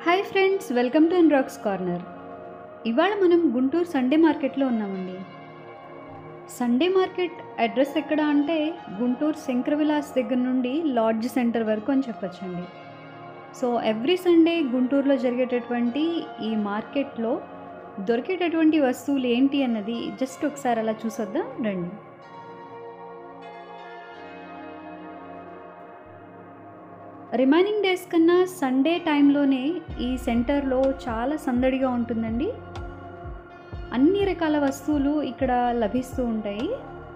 hi friends welcome to Rocks Corner ఇవాళ మనం Guntur Sunday మార్కెట్లో ఉన్నామండి సండే మార్కెట్ అడ్రస్ ఎక్కడ అంటే గుంటూరు శంకర విలాస్ దగ్గర నుండి లాడ్జ్ సెంటర్ వరకు అని చెప్పొచ్చండి సో ఎవ్రీ సండే గుంటూరులో జరిగేటటువంటి ఈ మార్కెట్లో దొరికేటటువంటి వస్తువులు ఏంటి అన్నది జస్ట్ ఒకసారి అలా చూసొద్దాం రండి రిమైనింగ్ డేస్ కన్నా సండే టైంలోనే ఈ సెంటర్లో చాలా సందడిగా ఉంటుందండి అన్ని రకాల వస్తువులు ఇక్కడ లభిస్తూ ఉంటాయి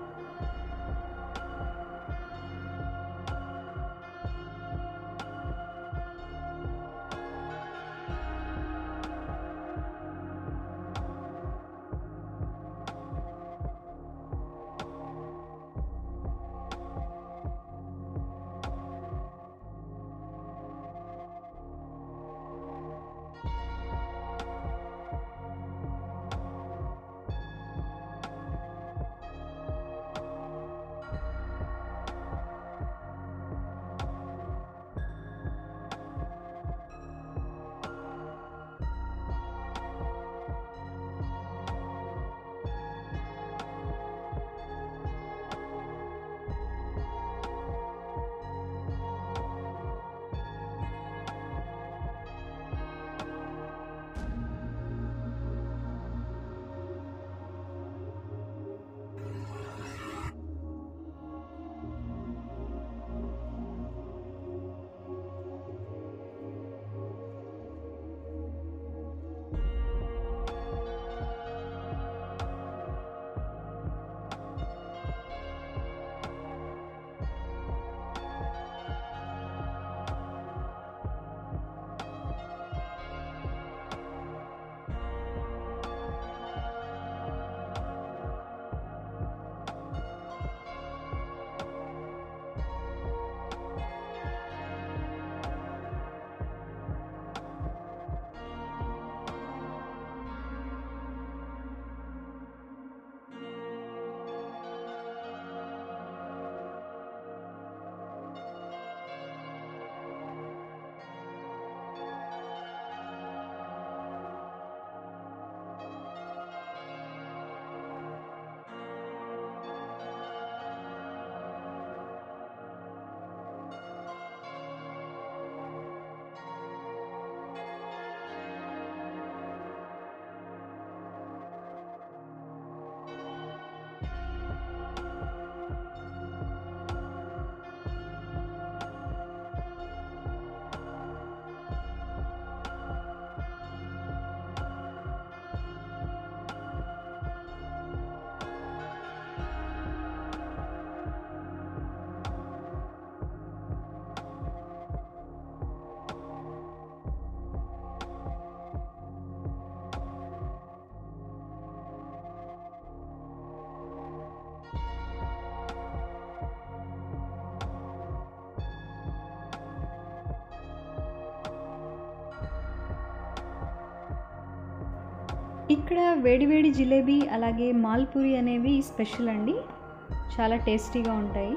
ఇక్కడ వేడివేడి జిలేబీ అలాగే మాల్పూరి అనేవి స్పెషల్ అండి చాలా టేస్టీగా ఉంటాయి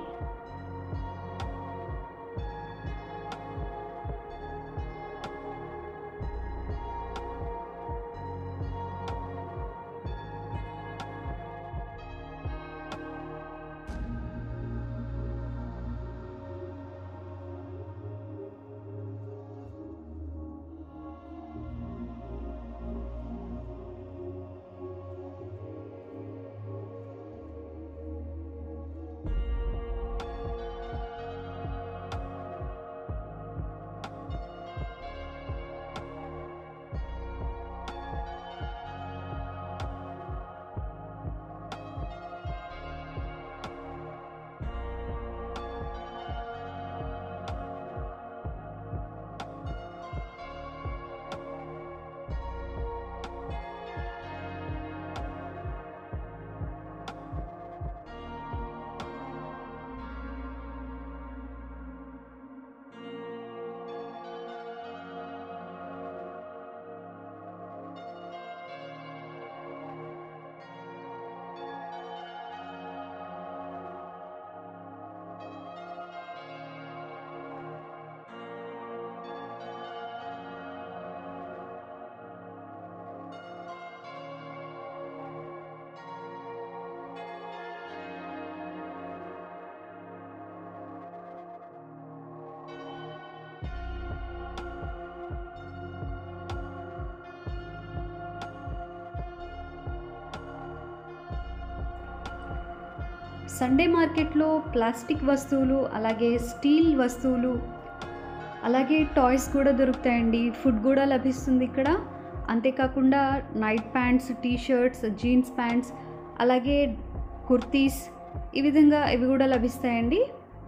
సండే మార్కెట్లో ప్లాస్టిక్ వస్తువులు అలాగే స్టీల్ వస్తువులు అలాగే టాయ్స్ కూడా దొరుకుతాయండి ఫుడ్ కూడా లభిస్తుంది ఇక్కడ అంతేకాకుండా night pants T shirts jeans pants అలాగే కుర్తీస్ ఈ విధంగా ఇవి కూడా లభిస్తాయండి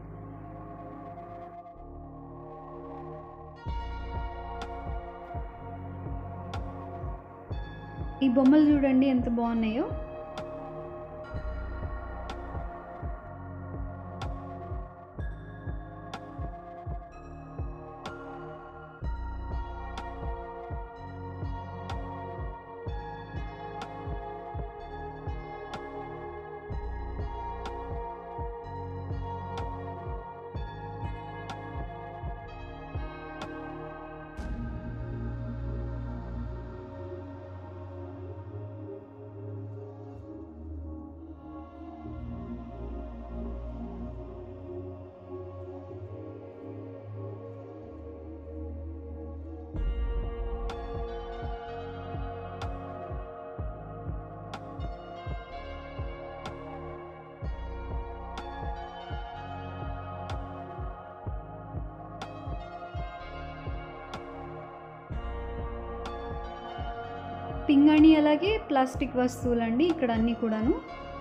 ఈ బొమ్మలు చూడండి ఎంత బాగున్నాయో పింగాణి అలాగే ప్లాస్టిక్ వస్తువులండి ఇక్కడ అన్నీ కూడాను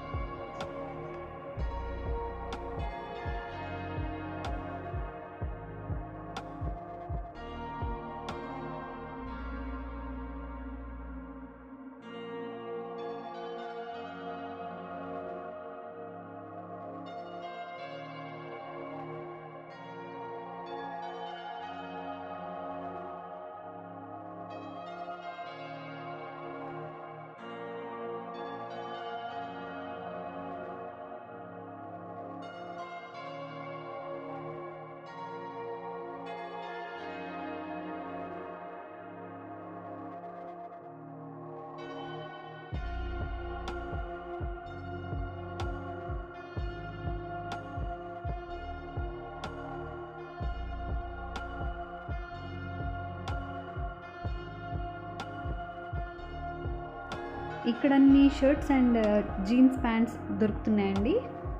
ఇక్కడ అన్ని షర్ట్స్ అండ్ జీన్స్ ప్యాంట్స్ దొరుకుతున్నాయండి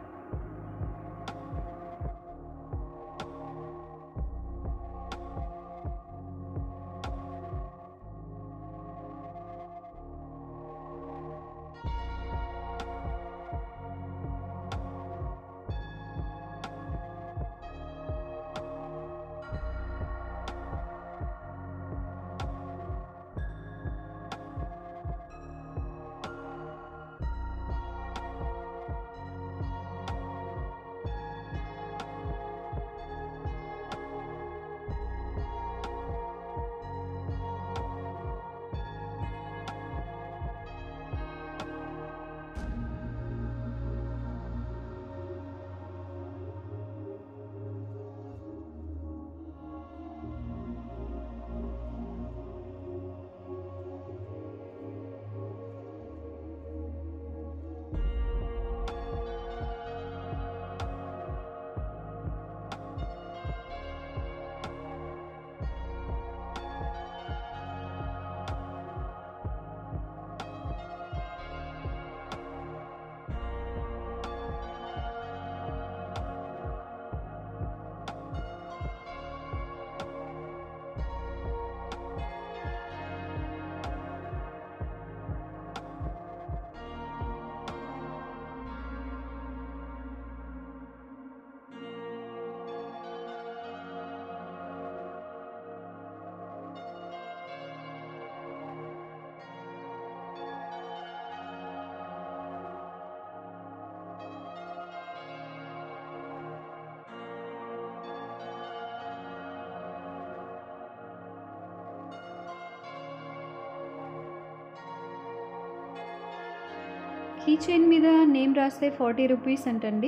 కీ చైన్ మీద నేమ్ రాస్తే ఫార్టీ రూపీస్ అంటండి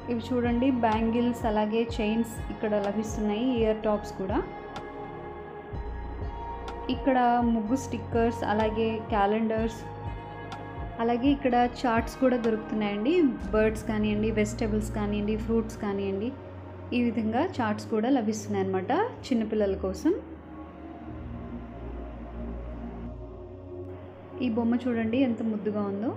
ఇవి చూడండి బ్యాంగిల్స్ అలాగే చైన్స్ ఇక్కడ లభిస్తున్నాయి ఇయర్ టాప్స్ కూడా ఇక్కడ ముగ్గు స్టిక్కర్స్ అలాగే క్యాలెండర్స్ అలాగే ఇక్కడ చార్ట్స్ కూడా దొరుకుతున్నాయండి బర్డ్స్ కానివ్వండి వెజిటేబుల్స్ కానివ్వండి ఫ్రూట్స్ కానివ్వండి ఈ విధంగా చార్ట్స్ కూడా లభిస్తున్నాయి అన్నమాట చిన్నపిల్లల కోసం ఈ బొమ్మ చూడండి ఎంత ముద్దుగా ఉందో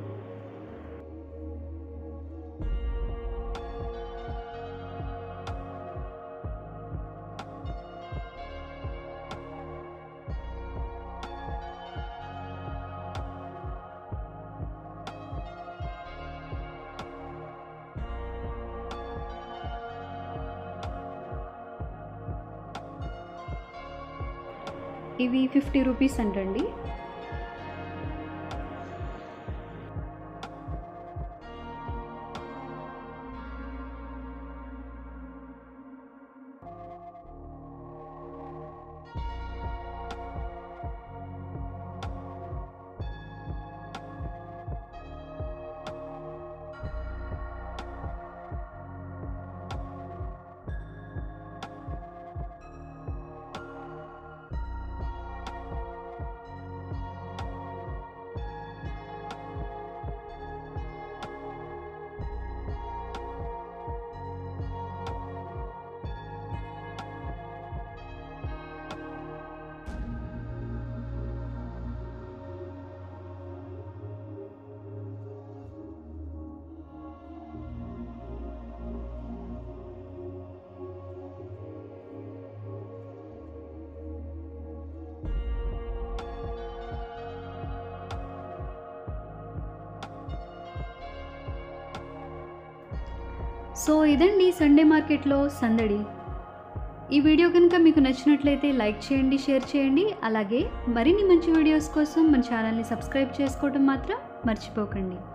ఇవి ఫిఫ్టీ రూపీస్ అంటండి సో ఇదండి సండే మార్కెట్లో సందడి ఈ వీడియో కనుక మీకు నచ్చినట్లయితే లైక్ చేయండి షేర్ చేయండి అలాగే మరిన్ని మంచి వీడియోస్ కోసం మన ఛానల్ని సబ్స్క్రైబ్ చేసుకోవడం మాత్రం మర్చిపోకండి